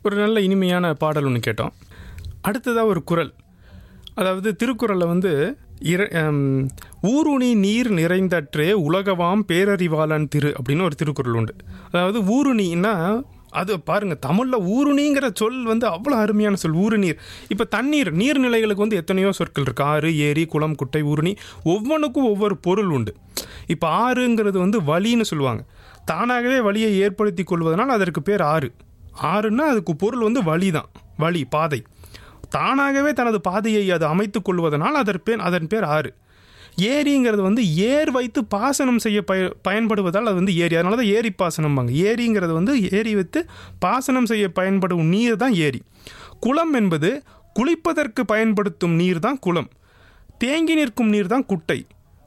ஒரு நல்ல இனிமையான பாடல் ஒன்று கேட்டோம் அடுத்ததாக ஒரு குரல் அதாவது திருக்குறளில் வந்து இர ஹம், ஊருணி நீர் நிறைந்தற்றே உலகவாம் பேரறிவாளன் திரு அப்படின்னு ஒரு திருக்குறள் உண்டு அதாவது ஊருணின்னா அது பாருங்க தமிழில் ஊருணிங்கிற சொல் வந்து அவ்வளோ அருமையான சொல் ஊருநீர் இப்போ தண்ணீர் நீர்நிலைகளுக்கு வந்து எத்தனையோ சொற்கள் இருக்குது ஆறு ஏரி குளம் குட்டை ஊருணி ஒவ்வொன்றுக்கும் ஒவ்வொரு பொருள் உண்டு இப்போ ஆறுங்கிறது வந்து வழின்னு சொல்லுவாங்க தானாகவே வழியை ஏற்படுத்தி கொள்வதனால் அதற்கு பேர் ஆறு ஆறுன்னா அதுக்கு பொருள் வந்து வழி தான் வழி பாதை தானாகவே தனது பாதையை அது அமைத்துக் கொள்வதனால் அதன் பேர் அதன் பேர் ஆறு ஏரிங்கிறது வந்து ஏர் வைத்து பாசனம் செய்ய பய பயன்படுவதால் அது வந்து ஏரி அதனால தான் ஏரி பாசனம்பாங்க ஏரிங்கிறது வந்து ஏரி வைத்து பாசனம் செய்ய பயன்படும் நீர் தான் ஏரி குளம் என்பது குளிப்பதற்கு பயன்படுத்தும் நீர் தான் குளம் தேங்கி நிற்கும் நீர் தான் குட்டை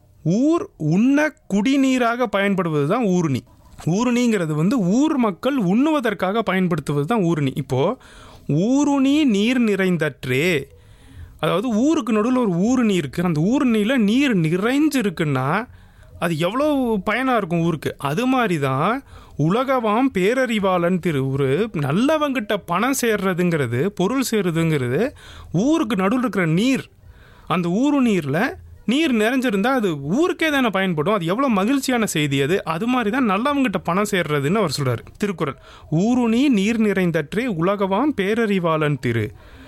ஊர் உண்ண குடிநீராக பயன்படுவது தான் ஊருணி ஊருணிங்கிறது வந்து ஊர் மக்கள் உண்ணுவதற்காக பயன்படுத்துவது தான் ஊருணி இப்போது ஊருணி நீர் நிறைந்தற்றே அதாவது ஊருக்கு நடுவில் ஒரு ஊருணி இருக்குது அந்த ஊருணியில் நீர் நிறைஞ்சிருக்குன்னா அது எவ்வளோ பயனாக இருக்கும் ஊருக்கு அது மாதிரி தான் உலகவாம் பேரறிவாளன் திரு ஒரு நல்லவங்கிட்ட பணம் சேர்றதுங்கிறது பொருள் சேர்றதுங்கிறது ஊருக்கு நடுவில் இருக்கிற நீர் அந்த ஊரு நீரில் நீர் நிறைஞ்சிருந்தா அது ஊருக்கே தானே பயன்படும் அது எவ்வளோ மகிழ்ச்சியான செய்தி அது அது மாதிரி தான் நல்லவங்கிட்ட பணம் சேர்றதுன்னு அவர் சொல்றாரு திருக்குறள் ஊருணி நீர் நிறைந்தற்றே உலகவாம் பேரறிவாளன் திரு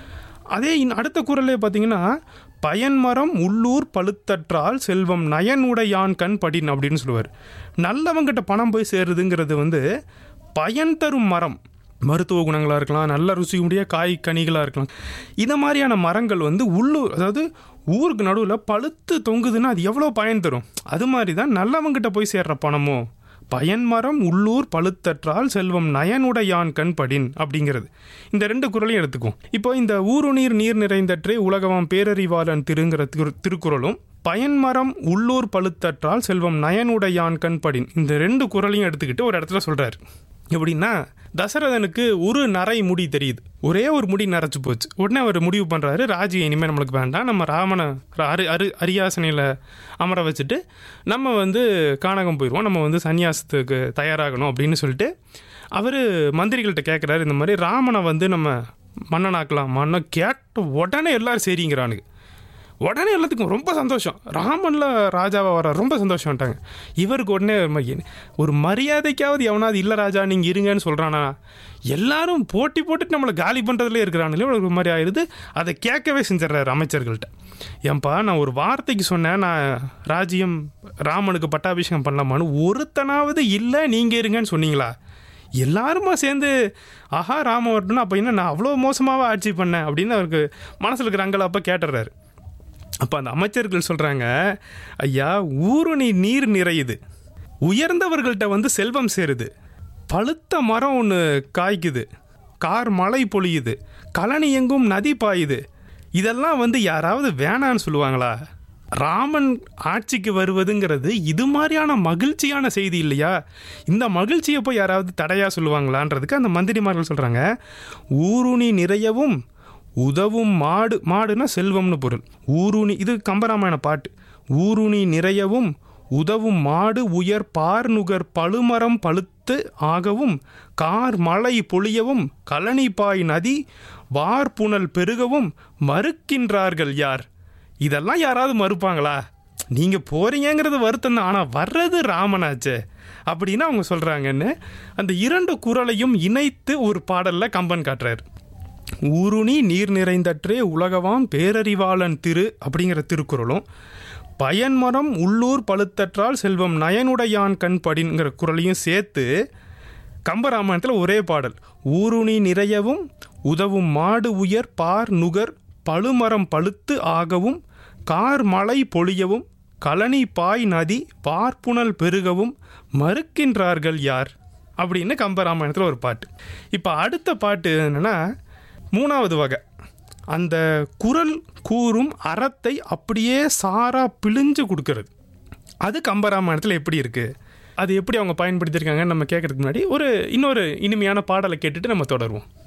அதே இன் அடுத்த குரலே பார்த்தீங்கன்னா பயன்மரம் உள்ளூர் பழுத்தற்றால் செல்வம் நயனுடையான் கண் படின் அப்படின்னு சொல்லுவார் நல்லவங்கிட்ட பணம் போய் சேருதுங்கிறது வந்து பயன் தரும் மரம் மருத்துவ குணங்களாக இருக்கலாம் நல்ல ருசியுடைய காய் கனிகளாக இருக்கலாம் இந்த மாதிரியான மரங்கள் வந்து உள்ளூர் அதாவது ஊருக்கு நடுவில் பழுத்து தொங்குதுன்னா அது எவ்வளோ பயன் தரும் அது மாதிரி தான் நல்லவங்கிட்ட போய் சேர்ற பணமோ பயன்மரம் உள்ளூர் பழுத்தற்றால் செல்வம் நயனுடையான் கண் படின் அப்படிங்கிறது இந்த ரெண்டு குறளையும் எடுத்துக்குவோம் இப்போ இந்த ஊருநீர் நீர் நிறைந்தற்றே உலகமாம் பேரறிவாளன் திருங்கிற திரு திருக்குறளும் பயன்மரம் உள்ளூர் பழுத்தற்றால் செல்வம் நயனுடையான் கண் படின் இந்த ரெண்டு குறளையும் எடுத்துக்கிட்டு ஒரு இடத்துல சொல்றாரு எப்படின்னா தசரதனுக்கு ஒரு நரை முடி தெரியுது ஒரே ஒரு முடி நரைச்சு போச்சு உடனே அவர் முடிவு பண்ணுறாரு ராஜ்யம் இனிமேல் நம்மளுக்கு வேண்டாம் நம்ம ராமனை அரு அரு அரியாசனையில் அமர வச்சுட்டு நம்ம வந்து கானகம் போயிடுவோம் நம்ம வந்து சன்னியாசத்துக்கு தயாராகணும் அப்படின்னு சொல்லிட்டு அவர் மந்திரிகள்கிட்ட கேட்குறாரு இந்த மாதிரி ராமனை வந்து நம்ம மன்னனாக்கலாமான்னு கேட்ட உடனே எல்லாரும் சரிங்கிறானுங்க உடனே எல்லாத்துக்கும் ரொம்ப சந்தோஷம் ராமன்ல ராஜாவா வர ரொம்ப சந்தோஷம்ட்டாங்க இவருக்கு உடனே ஒரு ம- ஒரு மரியாதைக்காவது எவனாவது இல்லை ராஜா நீங்கள் இருங்கன்னு சொல்கிறானா எல்லாரும் போட்டி போட்டுட்டு நம்மளை காலி பண்ணுறதுல இருக்கிறானுங்களே ஒரு மாதிரி ஆயிடுது அதை கேட்கவே செஞ்சிடறாரு அமைச்சர்கள்ட்ட ஏன்பா நான் ஒரு வார்த்தைக்கு சொன்னேன் நான் ராஜ்யம் ராமனுக்கு பட்டாபிஷேகம் பண்ணலாமான்னு ஒருத்தனாவது இல்லை நீங்கள் இருங்கன்னு சொன்னீங்களா எல்லாருமா சேர்ந்து ஆஹா ராம வரட்டும்னா அப்போ என்ன நான் அவ்வளோ மோசமாகவே ஆட்சி பண்ணேன் அப்படின்னு அவருக்கு மனசில் இருக்கிற அங்கலாப்ப கேட்டுறாரு அப்போ அந்த அமைச்சர்கள் சொல்கிறாங்க ஐயா ஊருணி நீர் நிறையுது உயர்ந்தவர்கள்ட்ட வந்து செல்வம் சேருது பழுத்த மரம் ஒன்று காய்க்குது கார் மழை பொழியுது கழனி எங்கும் நதி பாயுது இதெல்லாம் வந்து யாராவது வேணான்னு சொல்லுவாங்களா ராமன் ஆட்சிக்கு வருவதுங்கிறது இது மாதிரியான மகிழ்ச்சியான செய்தி இல்லையா இந்த மகிழ்ச்சியை போய் யாராவது தடையா சொல்லுவாங்களான்றதுக்கு அந்த மந்திரிமார்கள் சொல்கிறாங்க ஊருணி நிறையவும் உதவும் மாடு மாடுனா செல்வம்னு பொருள் ஊருணி இது கம்பராமாயண பாட்டு ஊருணி நிறையவும் உதவும் மாடு உயர் பார்நுகர் பழுமரம் பழுத்து ஆகவும் கார் மழை பொழியவும் கழனிப்பாய் நதி வார்புணல் பெருகவும் மறுக்கின்றார்கள் யார் இதெல்லாம் யாராவது மறுப்பாங்களா நீங்க போறீங்கங்கிறது வருத்தம் தான் ஆனா வர்றது ராமனாச்சே அப்படின்னு அவங்க சொல்றாங்கன்னு அந்த இரண்டு குறளையும் இணைத்து ஒரு பாடல்ல கம்பன் காட்டுறாரு ஊருணி நீர் நிறைந்தற்றே உலகவாம் பேரறிவாளன் திரு அப்படிங்கிற திருக்குறளும் பயன்மரம் உள்ளூர் பழுத்தற்றால் செல்வம் நயனுடையான் கண் படிங்கிற குறளையும் சேர்த்து கம்பராமாயணத்தில் ஒரே பாடல் ஊருணி நிறையவும் உதவும் மாடு உயர் பார் நுகர் பழுமரம் பழுத்து ஆகவும் கார் மழை பொழியவும் கழனி பாய் நதி பார்ப்புணல் பெருகவும் மறுக்கின்றார்கள் யார் அப்படின்னு கம்பராமாயணத்தில் ஒரு பாட்டு இப்போ அடுத்த பாட்டு என்னன்னா மூணாவது வகை அந்த குரல் கூறும் அறத்தை அப்படியே சாரா பிழிஞ்சு கொடுக்கறது அது கம்பராமாயணத்தில் எப்படி இருக்குது அது எப்படி அவங்க பயன்படுத்தியிருக்காங்கன்னு நம்ம கேட்கறதுக்கு முன்னாடி ஒரு இன்னொரு இனிமையான பாடலை கேட்டுட்டு நம்ம தொடருவோம்